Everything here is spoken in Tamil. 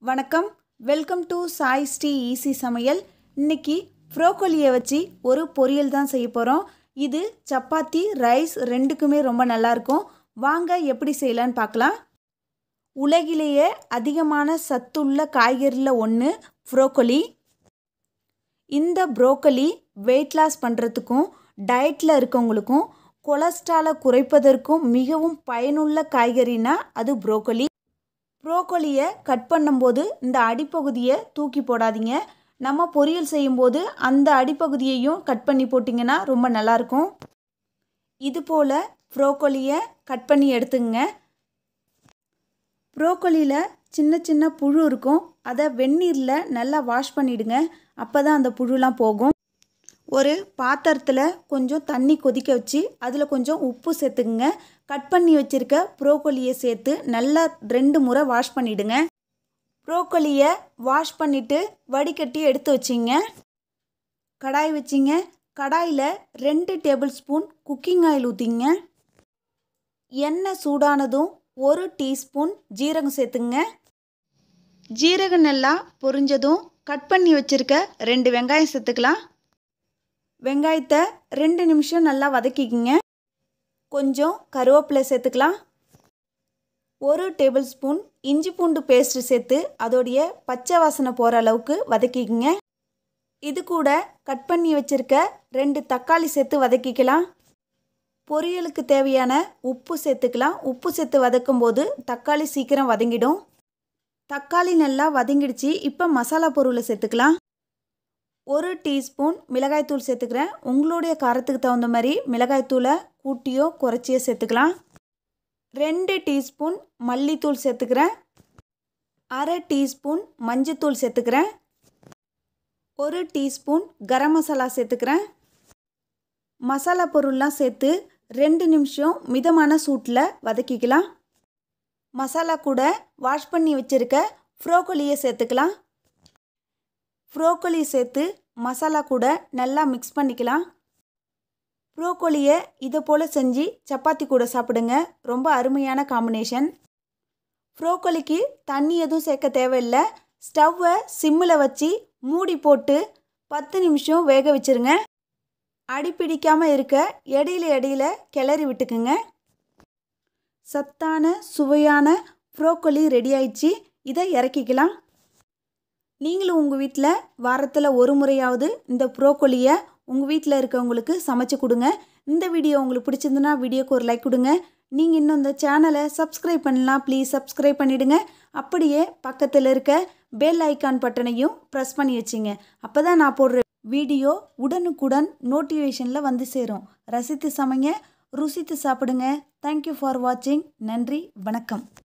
வணக்கம் welcome to Sai Sri easy சமையல் இன்னைக்கு ப்ரோக்கோலியை வச்சு ஒரு பொரியல் தான் செய்ய போகிறோம் இது சப்பாத்தி ரைஸ் ரெண்டுக்குமே ரொம்ப நல்லாயிருக்கும் வாங்க எப்படி செய்யலான்னு பார்க்கலாம் உலகிலேயே அதிகமான சத்துள்ள காய்கறியில் ஒன்று ப்ரோக்கோலி இந்த ப்ரோக்கோலி வெயிட் லாஸ் பண்ணுறதுக்கும் டயட்டில் இருக்கவங்களுக்கும் கொலஸ்ட்ராலை குறைப்பதற்கும் மிகவும் பயனுள்ள காய்கறினா அது ப்ரோக்கோலி ப்ரோக்கோலியை கட் பண்ணும்போது இந்த அடிப்பகுதியை தூக்கி போடாதீங்க நம்ம பொரியல் செய்யும்போது அந்த அடிப்பகுதியையும் கட் பண்ணி போட்டிங்கன்னா ரொம்ப நல்லாயிருக்கும் இது போல் ப்ரோக்கோலியை கட் பண்ணி எடுத்துங்க ப்ரோக்கோலியில் சின்ன சின்ன புழு இருக்கும் அதை வெந்நீரில் நல்லா வாஷ் பண்ணிவிடுங்க அப்போ தான் அந்த புழுலாம் போகும் ஒரு பாத்திரத்தில் கொஞ்சம் தண்ணி கொதிக்க வச்சு அதில் கொஞ்சம் உப்பு சேர்த்துக்குங்க கட் பண்ணி வச்சுருக்க ப்ரோக்கோலியை சேர்த்து நல்லா ரெண்டு முறை வாஷ் பண்ணிவிடுங்க ப்ரோக்கோலியை வாஷ் பண்ணிவிட்டு வடிகட்டி எடுத்து வச்சிங்க கடாய் வச்சிங்க கடாயில் ரெண்டு டேபிள் ஸ்பூன் குக்கிங் ஆயில் ஊற்றிங்க எண்ணெய் சூடானதும் ஒரு டீஸ்பூன் ஜீரகம் சேர்த்துங்க ஜீரகம் நல்லா பொரிஞ்சதும் கட் பண்ணி வச்சுருக்க ரெண்டு வெங்காயம் சேர்த்துக்கலாம் வெங்காயத்தை ரெண்டு நிமிஷம் நல்லா வதக்கிக்கிங்க கொஞ்சம் கருவேப்பிலை சேர்த்துக்கலாம் ஒரு டேபிள் ஸ்பூன் இஞ்சி பூண்டு பேஸ்ட்டு சேர்த்து அதோடைய பச்சை வாசனை போகிற அளவுக்கு வதக்கிக்கிங்க இது கூட கட் பண்ணி வச்சுருக்க ரெண்டு தக்காளி சேர்த்து வதக்கிக்கலாம் பொரியலுக்கு தேவையான உப்பு சேர்த்துக்கலாம் உப்பு சேர்த்து வதக்கும் போது தக்காளி சீக்கிரம் வதங்கிடும் தக்காளி நல்லா வதங்கிடுச்சு இப்போ மசாலா பொருளை சேர்த்துக்கலாம் ஒரு டீஸ்பூன் மிளகாய்த்தூள் சேர்த்துக்கிறேன் உங்களுடைய காரத்துக்கு தகுந்த மாதிரி மிளகாய்த்தூளை கூட்டியோ குறைச்சியோ சேர்த்துக்கலாம் ரெண்டு டீஸ்பூன் மல்லித்தூள் சேர்த்துக்கிறேன் அரை டீஸ்பூன் மஞ்சத்தூள் சேர்த்துக்கிறேன் ஒரு டீஸ்பூன் கரம் மசாலா சேர்த்துக்கிறேன் மசாலா பொருள்லாம் சேர்த்து ரெண்டு நிமிஷம் மிதமான சூட்டில் வதக்கிக்கலாம் மசாலா கூட வாஷ் பண்ணி வச்சுருக்க ஃப்ரோக்கோலியை சேர்த்துக்கலாம் ப்ரோக்கோலி சேர்த்து மசாலா கூட நல்லா மிக்ஸ் பண்ணிக்கலாம் ப்ரோக்கோலியை இதை போல் செஞ்சு சப்பாத்தி கூட சாப்பிடுங்க ரொம்ப அருமையான காம்பினேஷன் ப்ரோக்கோலிக்கு தண்ணி எதுவும் சேர்க்க தேவையில்லை ஸ்டவ்வை சிம்மில் வச்சு மூடி போட்டு பத்து நிமிஷம் வேக வச்சுருங்க அடி பிடிக்காமல் இருக்க இடையில இடையில கிளறி விட்டுக்குங்க சத்தான சுவையான ப்ரோக்கோலி ரெடி ஆயிடுச்சு இதை இறக்கிக்கலாம் நீங்களும் உங்கள் வீட்டில் வாரத்தில் ஒரு முறையாவது இந்த ப்ரோக்கோலியை உங்கள் வீட்டில் இருக்கவங்களுக்கு சமைச்சு கொடுங்க இந்த வீடியோ உங்களுக்கு பிடிச்சிருந்துன்னா வீடியோக்கு ஒரு லைக் கொடுங்க நீங்கள் இன்னும் இந்த சேனலை சப்ஸ்கிரைப் பண்ணலாம் ப்ளீஸ் சப்ஸ்கிரைப் பண்ணிவிடுங்க அப்படியே பக்கத்தில் இருக்க பெல் ஐக்கான் பட்டனையும் ப்ரெஸ் பண்ணி வச்சிங்க அப்போ தான் நான் போடுற வீடியோ உடனுக்குடன் நோட்டிஃபிகேஷனில் வந்து சேரும் ரசித்து சமைங்க ருசித்து சாப்பிடுங்க தேங்க்யூ ஃபார் வாட்சிங் நன்றி வணக்கம்